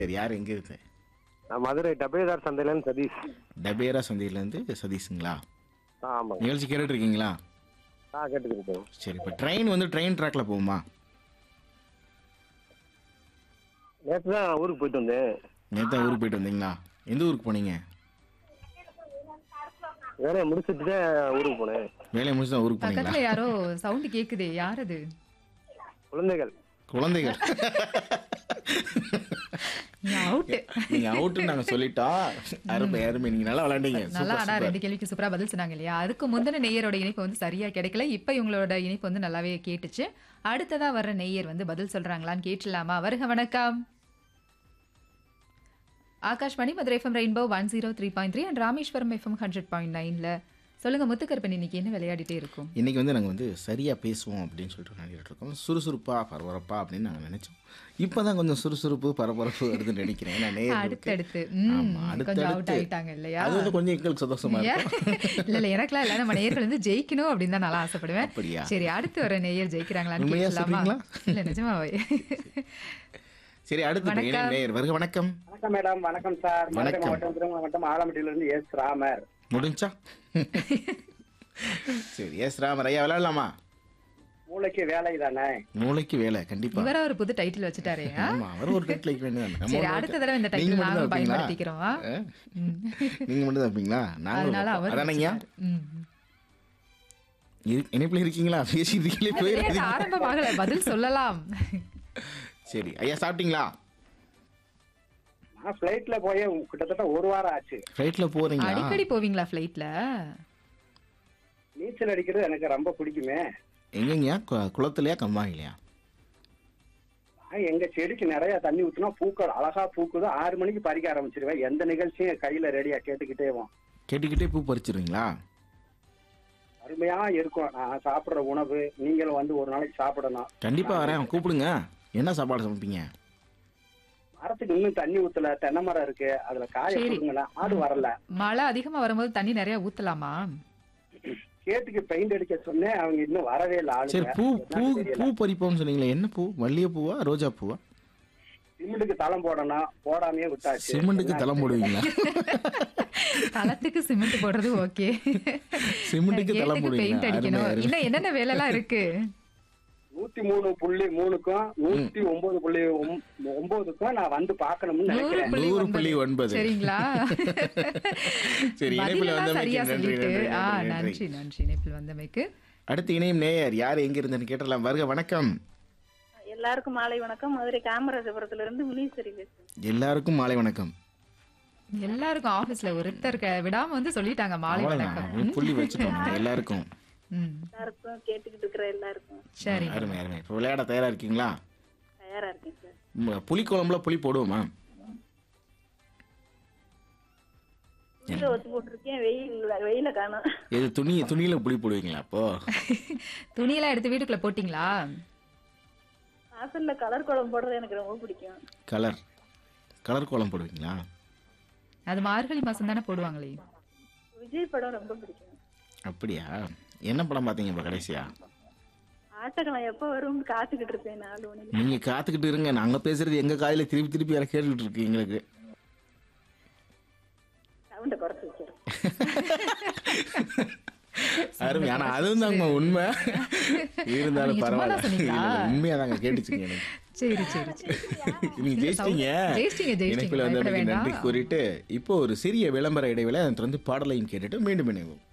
சரி யார் எங்க இருந்து நான் மதுரை டபேதார் சந்தையிலேருந்து சதீஷ் டபேரா சந்தையிலேருந்து சதீஷுங்களா ஆ ஆமாங்க நிகழ்ச்சி கேட்டுட்டு இருக்கீங்களா ஆ கேட்டுக்கிட்டேன் சரி இப்போ ட்ரெயின் வந்து ட்ரெயின் ட்ராக்ல போகுமா நேற்று தான் ஊருக்கு போயிட்டு வந்தேன் நேற்று தான் ஊருக்கு போயிட்டு வந்தீங்களா எந்த ஊருக்கு போனீங்க வேலையை முடிச்சுட்டு தான் ஊருக்கு போனேன் வேலையை முடிச்சு தான் ஊருக்கு போனீங்களா பக்கத்துல யாரோ சவுண்ட் கேக்குதே யார் அது குழந்தைகள் குழந்தைகள் நீ அவுட் நீங்க அவுட்டு நாங்க சொல்லிட்டோம் அருமை அருமை நீங்க நல்லா விளையாண்டீங்க நல்லா சூப்பர் ஆனா சூப்பர் ரெண்டு கேள்விக்கு சூப்பரா பதில் சொன்னாங்க இல்லையா அதுக்கு முந்தின நெய்யரோட இணைப்பு வந்து சரியா கிடைக்கல இப்ப இவங்களோட இணைப்பு வந்து நல்லாவே கேட்டுச்சு அடுத்ததா வர்ற நெய்யர் வந்து பதில் சொல்றாங்களான்னு கேட்டுலாமா வருக வணக்கம் Akashvani Madurai FM rainbow one zero three point three and Rameswaram FM hundred point நைன்ல சொல்லுங்க முத்துக்கருப்பன் இன்னைக்கு என்ன விளையாடிட்டே இருக்கும் இன்னைக்கு வந்து நாங்கள் வந்து சரியாக பேசுவோம் அப்படின்னு சொல்லிட்டு நினைக்கிட்டு இருக்கோம் சுறுசுறுப்பா பரபரப்பா அப்படின்னு நாங்கள் நினைச்சோம் இப்போ தான் கொஞ்சம் சுறுசுறுப்பு பரபரப்பு வருதுன்னு நினைக்கிறேன் ஏன்னா நேயர்களுக்கு- அடுத்தடுத்து ம், ஆமா, கொஞ்சம் அவுட் அடுத்தடுத்து. ஆயிட்டாங்க இல்லையா அது வந்து கொஞ்சம் எங்களுக்கு சந்தோஷமா ஏன்? இருக்கும் இல்ல இல்ல எனக்குலாம் இல்ல நம்ம நேயர்கள் வந்து ஜெயிக்கணும் அப்படின்னு தான் நல்லா ஆசைப்படுவேன் அப்படியா? சரி அடுத்து வர நேயர் ஜெயிக்கிறாங்களான்னு உண்மையா கேட்கலாமா சொல்றீங்களா? இல்ல நிஜமாவே சரி அடுத்து இப்போ வணக்கம். இணையம் நேயர் வருக வணக்கம் வணக்கம் மேடம் வணக்கம் சார் மதுரை வணக்கம். மாவட்டம் திருமணம் மாவட்டம் ஆலமட்டியிலிருந்து எஸ் ராமர் முடிஞ்சா சரி எஸ் ராமர் ஐயா விளையாடலாமா மூளைக்கு வேலை தானே மூளைக்கு வேலை கண்டிப்பா இவர ஒரு புது டைட்டில் வச்சுட்டாரே ஆ? ஆமா அவர் ஒரு டைட்டில் வைக்க வேண்டியது சரி அடுத்த தடவை இந்த டைட்டில் நாங்களும் பயன்படுத்திக்கிறோம் ஆ? ம். நீங்க மட்டும் தான் இருப்பீங்களா அதனால நாங்களும் அவர் அதானங்கய்யா வச்சுட்டாரு. ம். இரு- இணைப்புல இருக்கீங்களா பேசிட்டு இருக்கீங்களே அது போயிடாதீங்க. விளையாட்டு ஆரம்பமாகல பதில் சொல்லலாம் சரி ஐயா சாப்பிட்டீங்களா நான் ஃபிளைட்ல போய் கிட்டத்தட்ட ஒரு வாரம் ஆச்சு ஃப்ளைட்ல போறீங்களா அடிக்கடி போவீங்களா ஃப்ளைட்ல நீச்சல் அடிக்கிறது எனக்கு ரொம்ப பிடிக்குமே எங்கங்கய்யா கு- குளத்துலயா கம்பாங்கலையா நான் எங்க செடிக்கு நிறைய தண்ணி ஊத்துனா பூக்கள் அழகா பூக்குது ஆறு மணிக்கு பறிக்க ஆரம்பிச்சிருவேன் எந்த நிகழ்ச்சியும் கையில ரெடியா கேட்டுக்கிட்டே போவோம் கேட்டுக்கிட்டே பூ பறிச்சிருவீங்களா அருமையா இருக்கும் நான் சாப்பிடுற உணவு நீங்களும் வந்து ஒரு நாளைக்கு சாப்பிடணும் கண்டிப்பா வரேன் கூப்பிடுங்க என்ன சாப்பாடு சமைப்பீங்க மரத்துக்கு இன்னும் தண்ணி ஊத்தல தென்னை மரம் இருக்கு அதுல காய சரி. கொடுங்களேன் ஆடு வரல மழை அதிகமா வரும்போது தண்ணி நிறைய ஊத்தலாமா கேட்டுக்கு பெயிண்ட் அடிக்க சொன்னேன் அவங்க இன்னும் வரவே இல்லை சரி ஆளுங்க பூ பூ என்னன்னு தெரியல. பூ பறிப்போம்னு சொன்னீங்களே என்ன பூ மல்லிகை பூவா ரோஜா பூவா சிமெண்ட்டுக்கு தளம் போடணும் போடாமையே விட்டாச்சு சிமெண்ட்டுக்கு என்ன தளம் போடுவீங்களா தளத்துக்கு சிமெண்ட் போடுறது ஓகே சிமெண்ட்டுக்கு தளம் பெயிண்ட் போடுவீங்களா அடிக்கணும் அருமை, அருமை. இன்னும் என்னென்ன வேலை எல்லாம் இருக்கு நூத்தி மூணு புள்ளி மூணுக்கும் நூத்தி ஒன்பது புள்ளி ஒம்- ஒன்பதுக்கும் நான் வந்து பார்க்கணும்னு நூறு நினைக்கிறேன் புள்ளி நூறு ஒன்பது. புள்ளி ஒன்பது. சரிங்களா சரி இணைப்பில் பதிலெல்லாம் வந்தமைக்கு சரியா நன்றி சொல்லிட்டு நன்றி ஆ நன்றி, நன்றி நன்றி நன்றி இணைப்பில் வந்தமைக்கு அடுத்து இணையும் நேயர் யார் எங்க இருந்துன்னு கேட்டலாம் வருக வணக்கம் எல்லாருக்கும் மாலை வணக்கம் மதுரை காமராஜபுரத்துல இருந்து முனீஸ்வரி பேசுறேன் எல்லாருக்கும் மாலை வணக்கம் எல்லாருக்கும் ஆபீஸ்ல ஒருத்தர் க- விடாம வந்து சொல்லிட்டாங்க மாலை அவ்வளவுதான் வணக்கம் புள்ளி வச்சுட்டோம் எல்லாருக்கும் ம் எல்லாருக்கும் கேட்டுக்கிட்டு இருக்கிற எல்லாருக்கும் சரி அருமை அருமை இப்போ விளையாட தயாரா இருக்கீங்களா தயாரா இருக்கேன் சார் ம், புளி குழம்புல புளி போடுவோமா கீழே வச்சு போட்டிருக்கேன் வெயில் வெயில காணும் இது துணி துணியில புளி போடுவீங்களா அப்போ துணியெல்லாம் எடுத்து வீட்டுக்குள்ள போட்டீங்களா வாசல்ல கலர் குழம்பு போடுறது எனக்கு ரொம்ப பிடிக்கும் கலர் கலர் கோலம் போடுவீங்களா அது மார்கழி மாசம் தானே போடுவாங்களே விஜய் படம் ரொம்ப பிடிக்கும் அப்படியா என்ன படம் பார்த்தீங்க இப்போ கடைசியா ஆட்டக்கலாம் எப்ப வரும்னு காத்துக்கிட்டு இருப்பேன் நாலு மணில நீங்க காத்துக்கிட்டு இருங்க நாங்க பேசுறது எங்க காதுல திருப்பி திருப்பி யாரை கேட்டுக்கிட்டு இருக்கு எங்களுக்கு சவுண்ட குறைச்சு வச்சிருக்கேன் அருமை ஆனா அதுவும் தாங்க உண்மை இருந்தாலும் நீங்க சும்மா பரவாயில்ல தான் சொன்னீங்களா? இல்ல, உண்மையா தாங்க கேட்டுச்சுங்க எனக்கு சரி சரி சரி நீங்க ஜெயிச்சிட்டீங்க ஜெயிச்சிட்டீங்க, ஜெயிச்சிட்டீங்க. இணைப்பில் வந்து பயப்பட நன்றி வேண்டாம். கூறிட்டு இப்போ ஒரு சிறிய விளம்பர இடைவேளை அதை தொடர்ந்து பாடலையும் கேட்டுட்டு மீண்டும் இணைவோம்